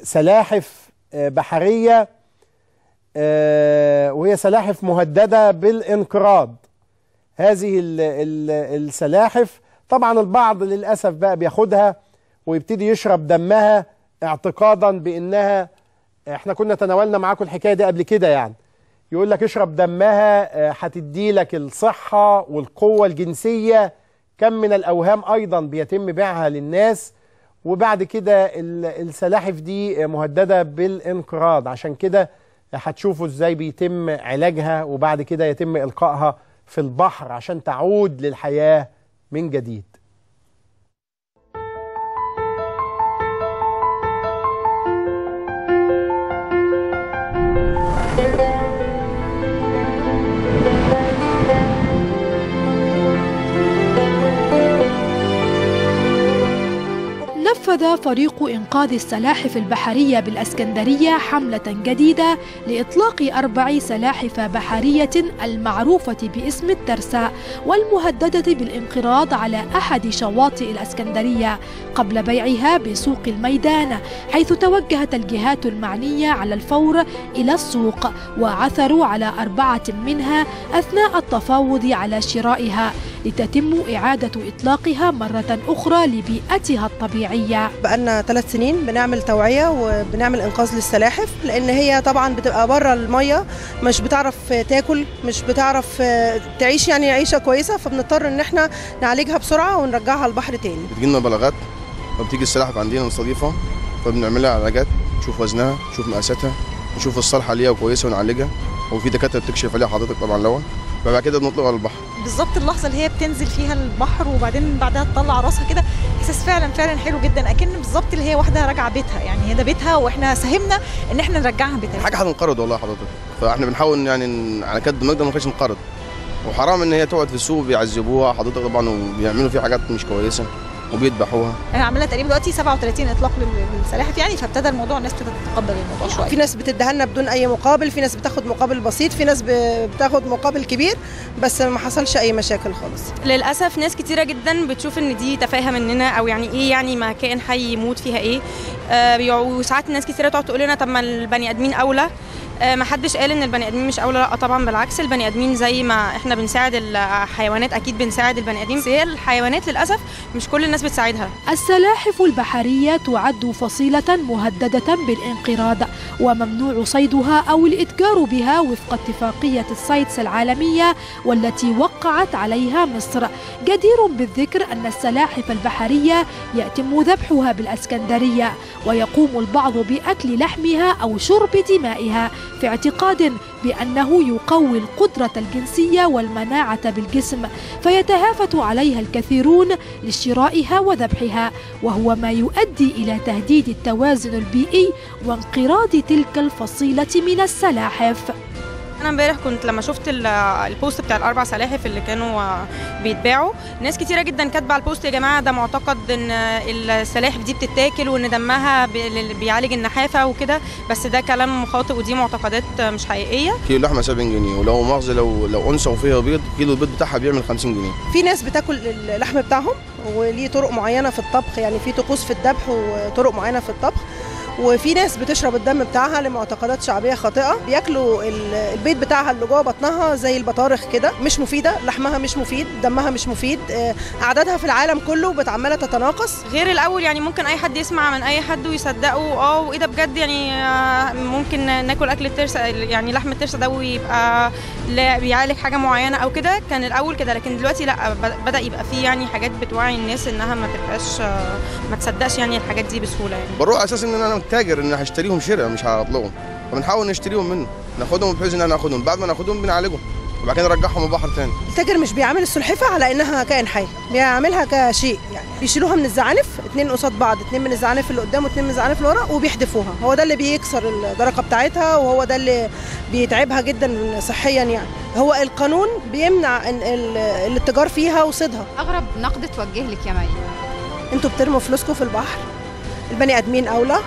سلاحف بحريه وهي سلاحف مهدده بالانقراض هذه ال ال السلاحف طبعا البعض للاسف بقى بياخدها ويبتدي يشرب دمها اعتقادا بانها احنا كنا تناولنا معاكم الحكايه دي قبل كده يعني يقول لك اشرب دمها هتدي لك الصحه والقوه الجنسيه كم من الاوهام ايضا بيتم بيعها للناس وبعد كده السلاحف دي مهدده بالانقراض عشان كده هتشوفوا ازاي بيتم علاجها وبعد كده يتم القائها في البحر عشان تعود للحياه من جديد نفذ فريق إنقاذ السلاحف البحرية بالأسكندرية حملة جديدة لإطلاق أربع سلاحف بحرية المعروفة باسم الترسا والمهددة بالانقراض على أحد شواطئ الأسكندرية قبل بيعها بسوق الميدان حيث توجهت الجهات المعنية على الفور إلى السوق وعثروا على أربعة منها أثناء التفاوض على شرائها لتتم إعادة إطلاقها مرة أخرى لبيئتها الطبيعية بقالنا ثلاث سنين بنعمل توعية وبنعمل إنقاذ للسلاحف لأن هي طبعا بتبقى بره المية مش بتعرف تاكل مش بتعرف تعيش يعني عيشة كويسة فبنضطر إن احنا نعالجها بسرعة ونرجعها البحر تاني بتجيلنا بلاغات فبتيجي السلاحف عندنا مستضيفة فبنعمل لها علاجات نشوف وزنها نشوف مقاساتها نشوف الصالحة ليها كويسة ونعالجها وفي دكاترة بتكشف عليها حضرتك طبعا الأول فبعد كده بنطلقها على البحر بالظبط اللحظه اللي هي بتنزل فيها البحر وبعدين بعدها تطلع راسها كده احساس فعلا فعلا حلو جدا اكن بالظبط اللي هي واحده راجعه بيتها يعني هي ده بيتها واحنا ساهمنا ان احنا نرجعها بيتها حاجه هتنقرض والله حضرتك فاحنا بنحاول يعني على قد ما نقدر ما نخليش ننقرض وحرام ان هي تقعد في السوق بيعذبوها حضرتك طبعا وبيعملوا فيها حاجات مش كويسه وبيذبحوها احنا عملنا تقريبا دلوقتي 37 اطلاق للسلاحف يعني فابتدى الموضوع الناس تتقبل الموضوع شويه في ناس بتديها لنا بدون اي مقابل في ناس بتاخد مقابل بسيط في ناس بتاخد مقابل كبير بس ما حصلش اي مشاكل خالص للاسف ناس كتيره جدا بتشوف ان دي تفاهه مننا او يعني ايه يعني ما كائن حي يموت فيها ايه آه وساعات ناس كتيره تقعد تقول لنا طب ما البني ادمين اولى ما حدش قال ان البني ادمين مش اولى لا طبعا بالعكس البني ادمين زي ما احنا بنساعد الحيوانات اكيد بنساعد البني ادمين بس هي الحيوانات للاسف مش كل الناس بتساعدها السلاحف البحريه تعد فصيله مهدده بالانقراض وممنوع صيدها او الاتجار بها وفق اتفاقيه السايتس العالميه والتي وقعت عليها مصر جدير بالذكر ان السلاحف البحريه يتم ذبحها بالاسكندريه ويقوم البعض باكل لحمها او شرب دمائها في اعتقاد بأنه يقوي القدرة الجنسية والمناعة بالجسم فيتهافت عليها الكثيرون لشرائها وذبحها وهو ما يؤدي إلى تهديد التوازن البيئي وانقراض تلك الفصيلة من السلاحف انا امبارح كنت لما شفت البوست بتاع الاربع سلاحف اللي كانوا بيتباعوا ناس كتيره جدا كاتبه على البوست يا جماعه ده معتقد ان السلاحف دي بتتاكل وان دمها بيعالج النحافه وكده بس ده كلام خاطئ ودي معتقدات مش حقيقيه كيلو لحمه 70 جنيه ولو مؤاخذه لو لو انثى وفيها بيض كيلو البيض بتاعها بيعمل 50 جنيه في ناس بتاكل اللحم بتاعهم وليه طرق معينه في الطبخ يعني في طقوس في الذبح وطرق معينه في الطبخ وفي ناس بتشرب الدم بتاعها لمعتقدات شعبيه خاطئه بياكلوا البيض بتاعها اللي جوه بطنها زي البطارخ كده مش مفيده لحمها مش مفيد دمها مش مفيد اعدادها في العالم كله بتعمله تتناقص غير الاول يعني ممكن اي حد يسمع من اي حد ويصدقه اه وايه ده بجد يعني ممكن ناكل اكل الترسه يعني لحم الترسه ده ويبقى بيعالج حاجه معينه او كده كان الاول كده لكن دلوقتي لا بدا يبقى في يعني حاجات بتوعي الناس انها ما تبقاش ما تصدقش يعني الحاجات دي بسهوله يعني بروح اساس ان انا تاجر ان هشتريهم شراء مش هطلقهم فبنحاول نشتريهم منه ناخدهم بحيث ان انا ناخدهم بعد ما ناخدهم بنعالجهم وبعد كده نرجعهم البحر تاني التاجر مش بيعامل السلحفاه على انها كائن حي بيعاملها كشيء يعني بيشيلوها من الزعانف اتنين قصاد بعض اتنين من الزعانف اللي قدام واتنين من الزعانف اللي ورا وبيحدفوها هو ده اللي بيكسر الدرجه بتاعتها وهو ده اللي بيتعبها جدا صحيا يعني هو القانون بيمنع الاتجار فيها وصيدها اغرب نقد توجه لك يا مي انتوا بترموا فلوسكم في البحر البني ادمين اولى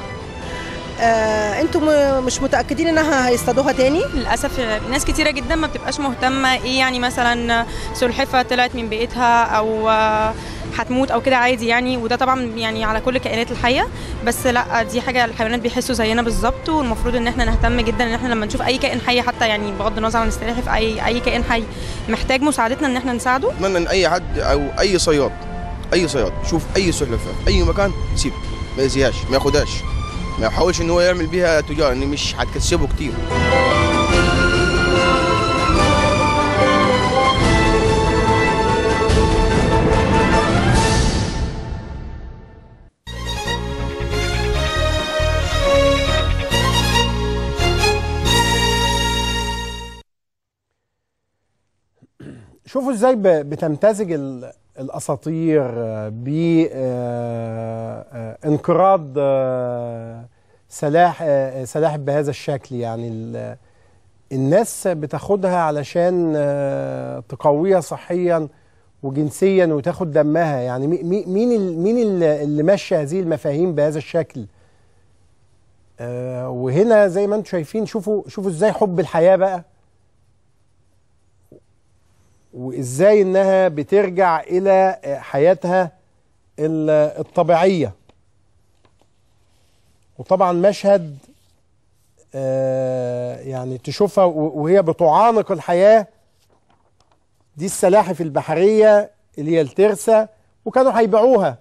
آه انتم مش متاكدين انها هيصطادوها تاني للاسف ناس كتيره جدا ما بتبقاش مهتمه ايه يعني مثلا سلحفه طلعت من بيئتها او هتموت او كده عادي يعني وده طبعا يعني على كل الكائنات الحيه بس لا دي حاجه الحيوانات بيحسوا زينا بالظبط والمفروض ان احنا نهتم جدا ان احنا لما نشوف اي كائن حي حتى يعني بغض النظر عن السلاحف اي اي كائن حي محتاج مساعدتنا ان احنا نساعده اتمنى ان اي حد او اي صياد اي صياد يشوف اي سلحفاه في اي مكان سيب ما يأذيهاش ما ياخدهاش ما يحاولش ان هو يعمل بيها تجاره ان مش هتكسبه كتير شوفوا ازاي ب- بتمتزج ال- الاساطير بانقراض سلاح آه، سلاحف بهذا الشكل يعني ال- الناس بتاخدها علشان آه، تقويها صحيا وجنسيا وتاخد دمها يعني مي- مي- مين ال- مين ال- اللي ماشي هذه المفاهيم بهذا الشكل آه، وهنا زي ما انتم شايفين شوفوا شوفوا ازاي حب الحياة بقى وازاي انها بترجع الى حياتها ال- الطبيعيه وطبعا مشهد آه، يعني تشوفها و- وهي بتعانق الحياه دي السلاحف البحريه اللي هي الترسه وكانوا هيبيعوها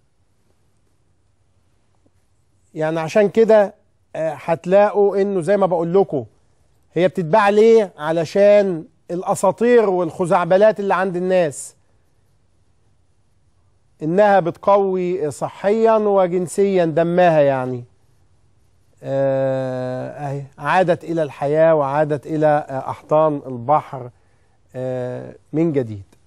يعني عشان كده آه، هتلاقوا انه زي ما بقول لكم هي بتتباع ليه علشان الاساطير والخزعبلات اللي عند الناس انها بتقوي صحيا وجنسيا دمها يعني آه، اهي عادت الى الحياه وعادت الى آه، احضان البحر آه، من جديد